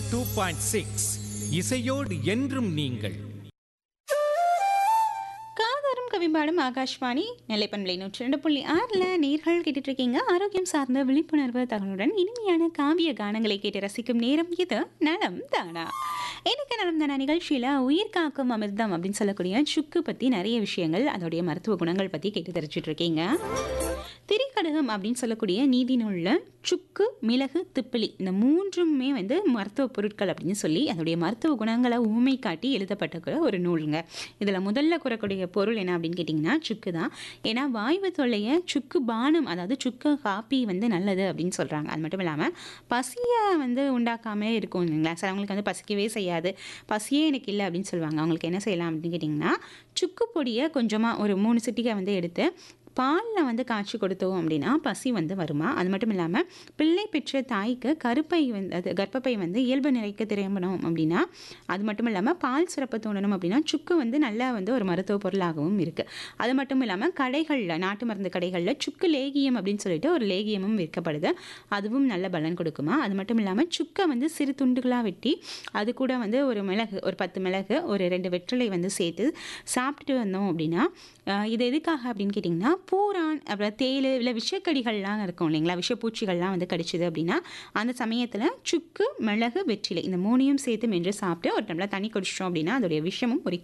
two point six இசையோடு என்றும் நீங்கள் காதாரும் கவிபாடும் ஆகாஷ்வாணி நெல்லைப்பண்பலை நூற்றி ரெண்டு புள்ளி ஆறில் நேர்கள் கேட்டுட்டு இருக்கீங்க ஆரோக்கியம் சார்ந்த விழிப்புணர்வு தகவலுடன் இனிமையான காவிய கானங்களை கேட்டு ரசிக்கும் நேரம் இது நலம் தானா எனக்கு நலம் தானா நிகழ்ச்சியில் உயிர் காக்கும் அமிர்தம் அப்படின்னு சொல்லக்கூடிய சுக்கு பற்றி நிறைய விஷயங்கள் அதோடைய மருத்துவ குணங்கள் பற்றி கேட்டு தெரிஞ்சிட்டு இருக்கீங்க திரிகடகம் அப்படின்னு சொல்லக்கூடிய நீதி நூலில் சுக்கு மிளகு திப்பிலி இந்த மூன்றுமே வந்து மருத்துவ பொருட்கள் அப்படின்னு சொல்லி அதோடைய மருத்துவ குணங்களை ஊமை காட்டி எழுதப்பட்ட ஒரு நூலுங்க இதில் முதல்ல கூறக்கூடிய பொருள் என்ன அப்படின்னு கேட்டிங்கன்னா சுக்கு தான் ஏன்னா வாய்வு தொல்லையை சுக்கு பானம் அதாவது சுக்கு காப்பி வந்து நல்லது அப்படின்னு சொல்கிறாங்க அது மட்டும் இல்லாமல் பசியை வந்து உண்டாக்காமலே இருக்கும் இல்லைங்களா சிலவங்களுக்கு வந்து பசிக்கவே செய்யாது பசியே எனக்கு இல்லை அப்படின்னு சொல்லுவாங்க அவங்களுக்கு என்ன செய்யலாம் அப்படின்னு கேட்டிங்கன்னா சுக்கு பொடியை கொஞ்சமாக ஒரு மூணு சிட்டிகை வந்து எடுத்து பாலில் வந்து காய்ச்சி கொடுத்தோம் அப்படின்னா பசி வந்து வருமா அது மட்டும் இல்லாமல் பிள்ளை பெற்ற தாய்க்கு கருப்பை வந்து அது கர்ப்பப்பை வந்து இயல்பு நிலைக்கு திரும்பணும் அப்படின்னா அது மட்டும் இல்லாமல் பால் சுரப்பு தோணணும் அப்படின்னா சுக்கு வந்து நல்ல வந்து ஒரு மருத்துவ பொருளாகவும் இருக்குது அது மட்டும் இல்லாமல் கடைகளில் நாட்டு மருந்து கடைகளில் சுக்கு லேகியம் அப்படின்னு சொல்லிட்டு ஒரு லேகியமும் விற்கப்படுது அதுவும் நல்ல பலன் கொடுக்குமா அது மட்டும் இல்லாமல் சுக்கை வந்து சிறு துண்டுகளாக வெட்டி அது கூட வந்து ஒரு மிளகு ஒரு பத்து மிளகு ஒரு ரெண்டு வெற்றிலை வந்து சேர்த்து சாப்பிட்டுட்டு வந்தோம் அப்படின்னா ஆஹ் இது எதுக்காக அப்படின்னு கேட்டிங்கன்னா பூரான் அப்புறம் தேள் இல்லை விஷக்கடிகள்லாம் இருக்கும் இல்லைங்களா விஷப்பூச்சிகள்லாம் வந்து கடிச்சிது அப்படின்னா அந்த சமயத்தில் சுக்கு மிளகு வெற்றிலை இந்த மூணையும் சேர்த்து மென்று சாப்பிட்டு ஒரு டம்ளர் தண்ணி குடிச்சிட்டோம் அப்படின்னா அதோடைய விஷமும் ஒரு